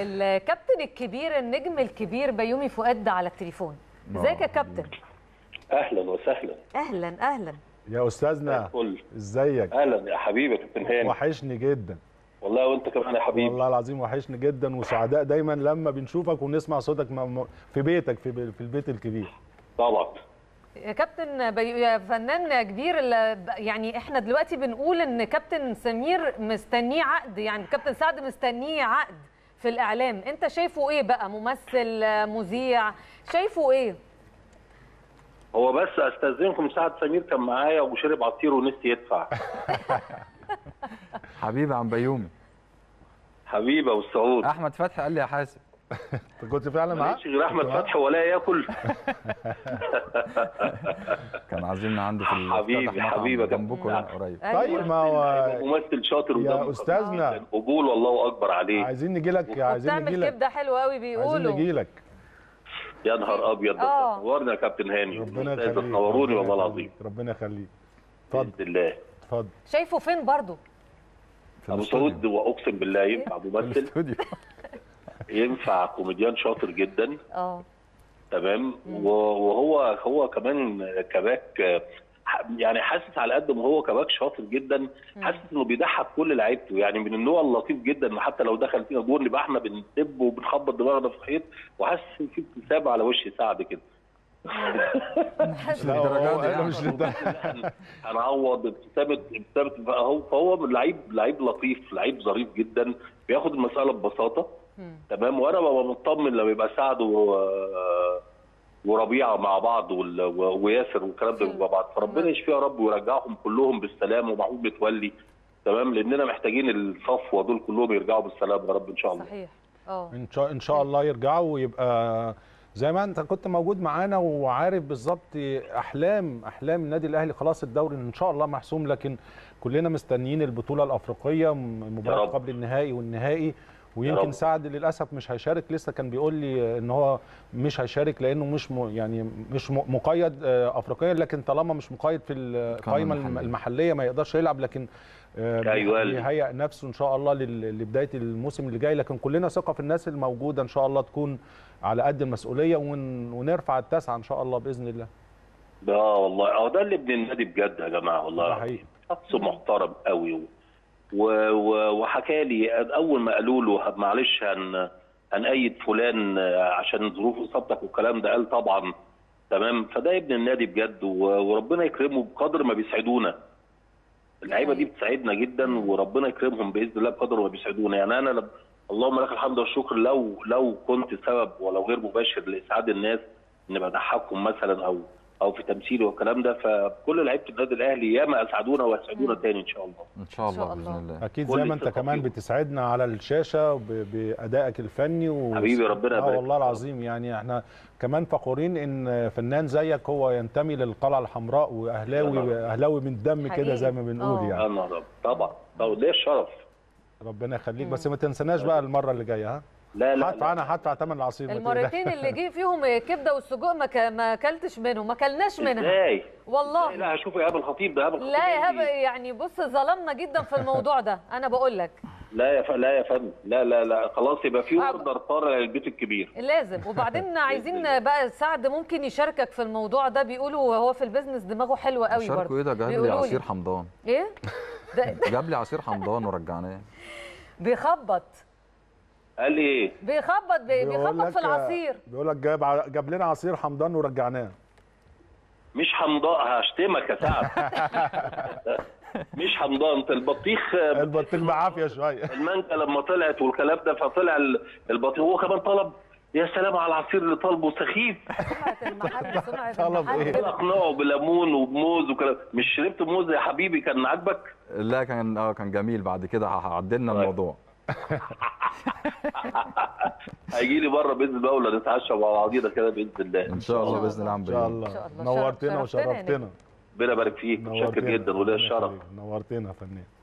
الكابتن الكبير النجم الكبير بيومي فؤاد على التليفون ازيك يا كابتن اهلا وسهلا اهلا اهلا يا استاذنا الفل ازيك اهلا يا حبيبي يا كابتن هاني وحشني جدا والله وانت كمان يا حبيبي والله العظيم وحشني جدا وسعداء دايما لما بنشوفك ونسمع صوتك م- م- في بيتك في بي- في البيت الكبير طبعا يا كابتن بي... يا فنان كبير ال- يعني احنا دلوقتي بنقول ان كابتن سمير مستنيه عقد يعني كابتن سعد مستنيه عقد في الاعلام انت شايفه ايه بقى ممثل مذيع شايفه ايه هو بس استاذنكم سعد سمير كان معايا وشرب عصير ونسي يدفع حبيبي عم بيومي حبيبي ابو السعود احمد فتحي قال لي يا حاسب انت كنت فعلا معاه ماليش غير احمد كنت معاه؟ فتحي ولا ياكل كان عازمنا عنده في حبيبي- افتتح مطعم حبيبي يا جنبكم كابتن. هنا قريب طيب ما هو ممثل شاطر يا ودمه أستاذنا. خفيف. قبول والله اكبر عليه عايزين نجي لك عايزين نجي بتعمل لك كبده حلوه قوي عايزين بيقولوا نجي لك يا نهار ابيض ده آه. نورنا يا كابتن هاني ربنا أستاذ يخليك تنوروني ربنا والله يخليك، العظيم ربنا يخليك اتفضل باذن الله اتفضل شايفه فين برضو في ابو الاستوديو. سعود واقسم بالله ينفع في ممثل الاستوديو ينفع كوميديان شاطر جدا اه تمام و- وهو هو كمان كباك ح- يعني حاسس على قد ما هو كباك شاطر جدا حاسس انه بيضحك كل لعيبته يعني من النوع اللطيف جدا إنه حتى لو دخل فينا جول نبقى احنا بندب وبنخبط دماغنا في الحيط وحاسس ان في ابتسامه على وش سعد كده مش لا هو للدرجه دي انا يعني. مش للدرجه هنعوض ابتسامه ابتسامه فهو فهو لعيب لعيب لطيف لعيب ظريف جدا بياخد المساله ببساطه تمام وانا ببقى مطمن لما يبقى سعد و وربيعه مع بعض وال- و- وياسر والكلام ده مع بعض فربنا يشفيه يا رب ويرجعهم كلهم بالسلام ومحمود متولي تمام لاننا محتاجين الصفوه دول كلهم يرجعوا بالسلام يا رب ان شاء الله صحيح اه ان شاء ان شاء الله يرجعوا ويبقى زي ما انت كنت موجود معانا وعارف بالظبط احلام احلام النادي الاهلي خلاص الدوري ان شاء الله محسوم لكن كلنا مستنيين البطوله الافريقيه م- يا مباراه رب. قبل النهائي والنهائي يا ويمكن رب. سعد للاسف مش هيشارك لسه كان بيقول لي ان هو مش هيشارك لانه مش م يعني مش م- مقيد آه، افريقيا لكن طالما مش مقيد في القائمه المحلية. المحليه ما يقدرش يلعب لكن آه، أيوة. بيهيئ نفسه ان شاء الله لل- لبدايه الموسم اللي جاي لكن كلنا ثقه في الناس الموجوده ان شاء الله تكون على قد المسؤوليه ون... ونرفع التاسعه ان شاء الله باذن الله ده والله اه ده اللي ابن النادي بجد يا جماعه والله ده العظيم. حقيقي. شخص محترم قوي و... و... و... وحكى لي اول ما قالوا له معلش هن هنأيد فلان عشان ظروف اصابتك والكلام ده قال طبعا تمام فده ابن النادي بجد و... وربنا يكرمه بقدر ما بيسعدونا اللعيبه دي بتساعدنا جدا وربنا يكرمهم باذن الله بقدر ما بيسعدونا يعني انا لب... اللهم لك الحمد والشكر لو لو كنت سبب ولو غير مباشر لاسعاد الناس ان بضحكهم مثلا او او في تمثيلي والكلام ده فكل لعيبه النادي الاهلي ياما اسعدونا ويسعدونا تاني ان شاء الله ان شاء إن شاء الله باذن الله. الله اكيد كل زي ما انت الثقة كمان فيهم. بتسعدنا على الشاشه ب... بادائك الفني و... حبيبي ربنا اه يبارك والله فيك. العظيم يعني احنا كمان فخورين ان فنان زيك هو ينتمي للقلعه الحمراء واهلاوي اهلاوي من الدم كده حقيقي. زي ما بنقول آه. يعني انا رب طبعا طبعا ليه الشرف ربنا يخليك بس ما تنسناش بقى المره اللي جايه ها لا لا, هدفع لا. انا هدفع ثمن العصير ما تقلقش. المرتين اللي جه فيهم الكبده والسجق ما ك- ما اكلتش منهم ما اكلناش منها ازاي والله لا هشوف ايهاب الخطيب ده ايهاب الخطيب لا يا هبه عندي. يعني بص ظلمنا جدا في الموضوع ده انا بقول لك لا يا ف... لا يا فندم لا لا لا خلاص يبقى في آه. اوردر طالع للبيت الكبير لازم وبعدين عايزين بقى سعد ممكن يشاركك في الموضوع ده بيقولوا هو في البيزنس دماغه حلوه قوي شاركوا برضه ايه ده جاب لي بيقولوا لي. عصير حمضان ايه ده جاب لي عصير حمضان ورجعناه بيخبط قال لي ايه بيخبط بي- بيقول بيخبط لك- في العصير بيقول لك جاب ع- جاب لنا عصير حمضان ورجعناه مش حمضاء هشتمك يا سعد مش حمضان انت البطيخ البطيخ بعافيه شويه المانجا لما طلعت والكلام ده فطلع ال- البطيخ هو كمان طلب يا سلام على العصير اللي طالبه سخيف سمعة المحل سمعة طلب المحل إيه؟ كده. اقنعه بليمون وبموز وكلام مش شربت موز يا حبيبي كان عاجبك لا كان اه كان جميل بعد كده عدلنا طيب. الموضوع هيجي لي بره باذن الله ولا نتعشى مع بعضينا كده باذن الله ان شاء الله باذن الله عم ان شاء بيومي الله شاء الله. نورتنا شرفتنا يا وشرفتنا ربنا يبارك فيك متشكر نورتنا. جدا وليا ربنا الشرف يخليك. نورتنا يا فنان